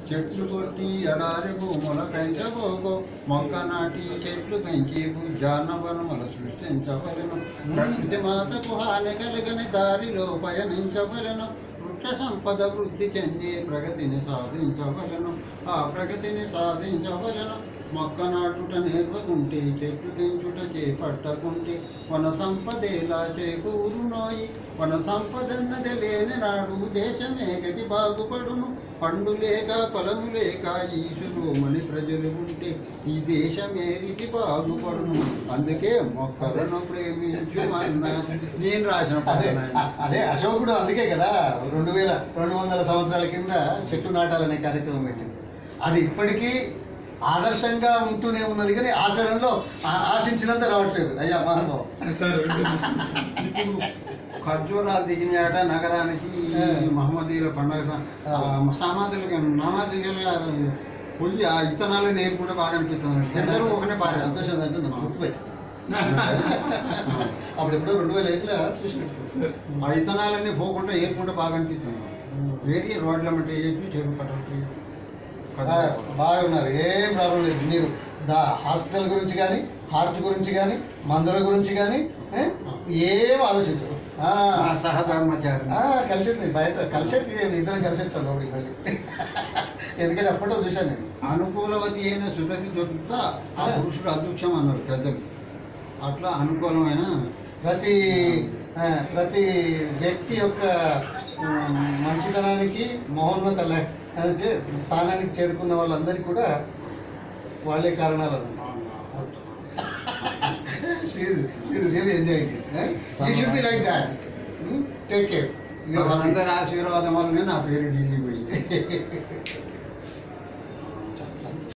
చెట్లు కొట్టి ఎడారి భూముల పెంచబోగో మొక్క నాటి చెట్లు పెంచి జానవనముల సృష్టించవలను ప్రకృతి మాతకు హాని కలిగని దారిలో పయనించవలను వృక్ష సంపద వృద్ధి చెంది ప్రగతిని సాధించవలను ఆ ప్రగతిని సాధించవలను మొక్క నాటుట నేర్వకుంటే చెట్లు పెంచుట చేపట్టకుంటే వన సంపదేలా చేకూరునోయి వన సంపదన్నది లేని నాడు దేశమే గతి బాగుపడును పండు లేక పొలము లేక ఈశులు మని ప్రజలు ఉంటే ఈ దేశమే రీతి బాగుపడును అందుకే మొక్కలను ప్రేమించు అన్న నేను రాసిన అదే పదం అదే అశోకుడు అందుకే కదా రెండు వేల రెండు వందల సంవత్సరాల కింద చెట్టు నాటాలనే కార్యక్రమం పెట్టింది అది ఇప్పటికీ ఆదర్శంగా ఉంటూనే ఉన్నది కానీ ఆచరణలో ఆ- ఆశించినంత రావట్లేదు అయ్యా మహానుభావం సార్ ఇప్పుడు ఖర్జూరాలు దిగినాట నగరానికి ఆ. మహమ్మదీల పండుగ ఆ. సమాధులకి నమాజులుగా పోయి ఆ ఇతనాలు నేను కూడా బాగా అనిపిస్తుంది తింటారు ఒకనే బాగా సంతోషం అంటే నన్ను గుర్తుపెట్టి అప్పుడు ఎప్పుడో రెండు వేల ఐదులో చూసినట్టు ఆ ఇతనాలన్నీ పోకుండా ఏరుకుంటే బాగా అనిపిస్తుంది వేరే రోడ్ల మట్టి చెప్పి చెరువు కట్టలు ఆ, బాగున్నారు ఏం ప్రాబ్లం లేదు మీరు దా హాస్పిటల్ గురించి కానీ హార్ట్ గురించి కానీ మందుల గురించి కానీ ఏ? ఏం ఆలోచించరు ఆ, సహధర్మచారి ఆ, కలిసింది బయట కలిసేది ఇద్దరం కలిసి వచ్చాం లోపలికి మళ్ళీ ఎందుకంటే అప్పట్లో చూశాను నేను అనుకూలవతి అయిన సుతకి దొరుకుతా ఆ పురుషుడు అదృశ్యం అన్నారు పెద్దలు అట్లా అనుకూలమైన ప్రతి ఆ, ప్రతి వ్యక్తి యొక్క ఉమ్, మంచితనానికి మహోన్నత లే- అంటే స్థానానికి చేరుకున్న వాళ్ళందరికీ కూడా వాళ్ళే కారణాలు really enjoying you should be like that take care అందరి ఆశీర్వాదం వల్లనే నా పేరు ఢిల్లీ పోయింది